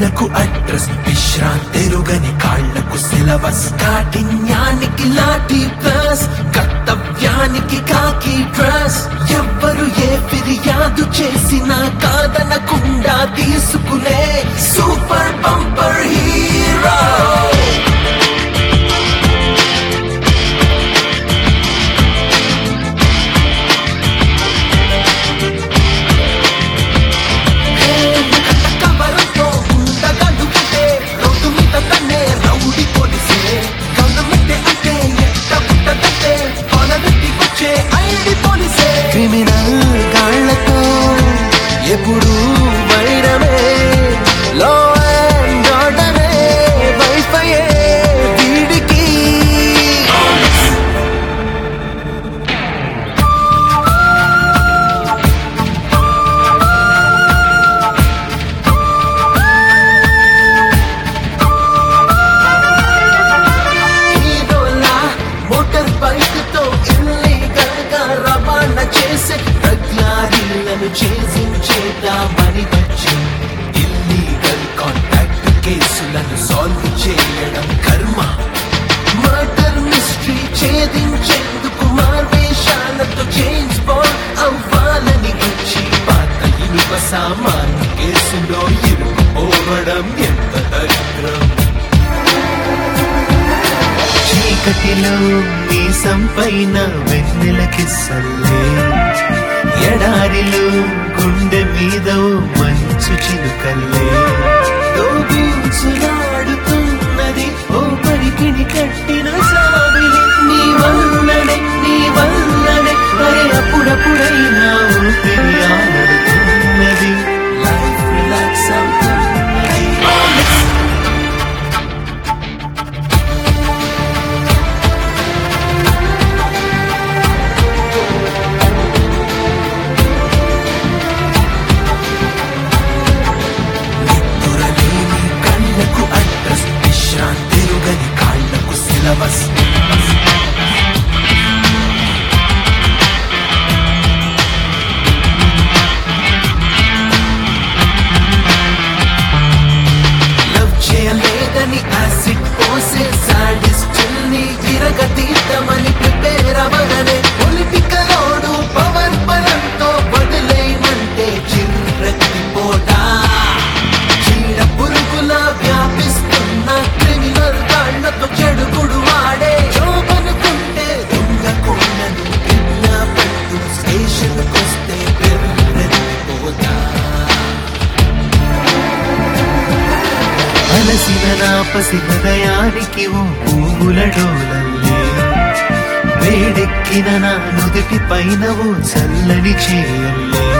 కళ్ళకు అడ్రస్ విశ్రాంతెరుగని కాళ్లకు సిలబస్ కాఠిన్యానికి లాఠీ ప్లస్ కర్తవ్యానికి కాకి డ్రెస్ ఎవ్వరు ఏ ఫిర్యాదు చేసినా కాదనకుండా తీసుకునే సూపర్ బంపర్ హీరో కవరంతో ఉండగలుగుతే రోడ్డు మీద తన్నే రౌడీ పోలీసే గవర్నమెంటే అంటే ఎట్ట పుట్టదంటే పొలనెత్తి వచ్చే ఐడి పోలీసే క్రిమినల్ గాళ్లతో ఎప్పుడు వైరమే లో అండ్ ఆర్డరే వైఫయే వీడికి హీరోలా మోటార్ బైక్ తో ఇల్లీగల్ గా రవాణా చేసే ప్రజ్ఞారీలను ఛేదించేద్దామని వచ్చి ఇల్లీగల్ కాంటాక్ట్ కేసులను సాల్వ్ చేయడం కర్మ మర్డర్ మిస్టరీ ఛేదించేందుకు మార్వేషాలతో చేంజ్ బాల్ అవ్వాలని వచ్చి పాత ఇనుప సామాన్య కేసులో ఇరుకుపోవడం ఎంత దరిద్రం చీకటిలో మీసం పైన వెన్నెల కిస్సల్లే ఎడారిలో గుండె మీద ఓ మంచు చిలుకల్లే దోబూచులాడుతున్నది ఓ పరికిణి కట్టిన సావిలి నీ వల్లనే నీ వల్లనే మరి అప్పుడప్పుడైనా ఊపిరి ఆడుతున్నది లైఫ్ రిలాక్స్ అవుతున్నది నిద్దురలేని కళ్ళకు అడ్రస్ విశ్రాంతిరుగని కాళ్లకు సిలబస్ లవ్ చేయలేదని యాసిడ్ పోసే సాడిస్టుల్ని విరగతీద్దామని ప్రిపేర్ అవ్వగానే పొలిటికలోడు పవర్ బలంతో వదిలేయమంటే చిర్రెత్తిపోతా చీడ పురుగుల వ్యాపిస్తున్న క్రిమినల్ గాళ్లతో చెడుగుడు వాడే జోబనుకుంటే దొంగ కొండను కిడ్నాపట్టు స్టేషన్కొస్తే పెర్రెత్తిపోతా అలసిన నా పసి హృదయానికి ఓ పువ్వుల డోలల్లే వేడెక్కిన నా నుదుటి పైన ఓ చల్లని చేయల్లే